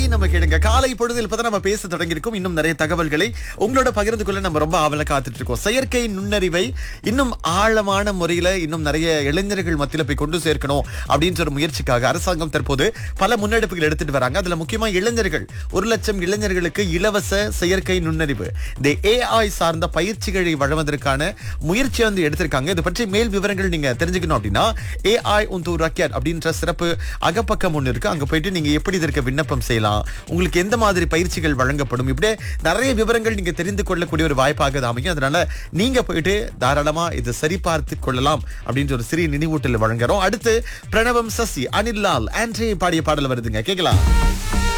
அதையும் நம்ம கேளுங்க காலை பொழுதில் இப்பதான் நம்ம பேச தொடங்கியிருக்கோம் இன்னும் நிறைய தகவல்களை உங்களோட பகிர்ந்து கொள்ள நம்ம ரொம்ப ஆவல காத்துட்டு இருக்கோம் செயற்கை நுண்ணறிவை இன்னும் ஆழமான முறையில இன்னும் நிறைய இளைஞர்கள் மத்தியில போய் கொண்டு சேர்க்கணும் அப்படின்ற ஒரு முயற்சிக்காக அரசாங்கம் தற்போது பல முன்னெடுப்புகள் எடுத்துட்டு வராங்க அதுல முக்கியமா இளைஞர்கள் ஒரு லட்சம் இளைஞர்களுக்கு இலவச செயற்கை நுண்ணறிவு இந்த ஏஐ சார்ந்த பயிற்சிகளை வழங்குவதற்கான முயற்சி வந்து எடுத்திருக்காங்க இது பற்றி மேல் விவரங்கள் நீங்க தெரிஞ்சுக்கணும் அப்படின்னா ஏஐ உந்து ரக்கெட் அப்படின்ற சிறப்பு அகப்பக்கம் ஒன்று இருக்கு அங்க போயிட்டு நீங்க எப்படி இதற்கு விண்ணப்பம் செய்யலாம் உங்களுக்கு எந்த மாதிரி பயிற்சிகள் வழங்கப்படும் இப்படி நிறைய விவரங்கள் நீங்க தெரிந்து கொள்ளக்கூடிய ஒரு வாய்ப்பாக இது அமையும் அதனால நீங்க போயிட்டு தாராளமா இது சரிபார்த்து கொள்ளலாம் அப்படின்ற ஒரு சிறிய நினைவூட்டல் வழங்குறோம் அடுத்து பிரணவம் சசி அனில் லால் ஆண்ட்ரே பாடிய பாடல் வருதுங்க கேட்கலாம்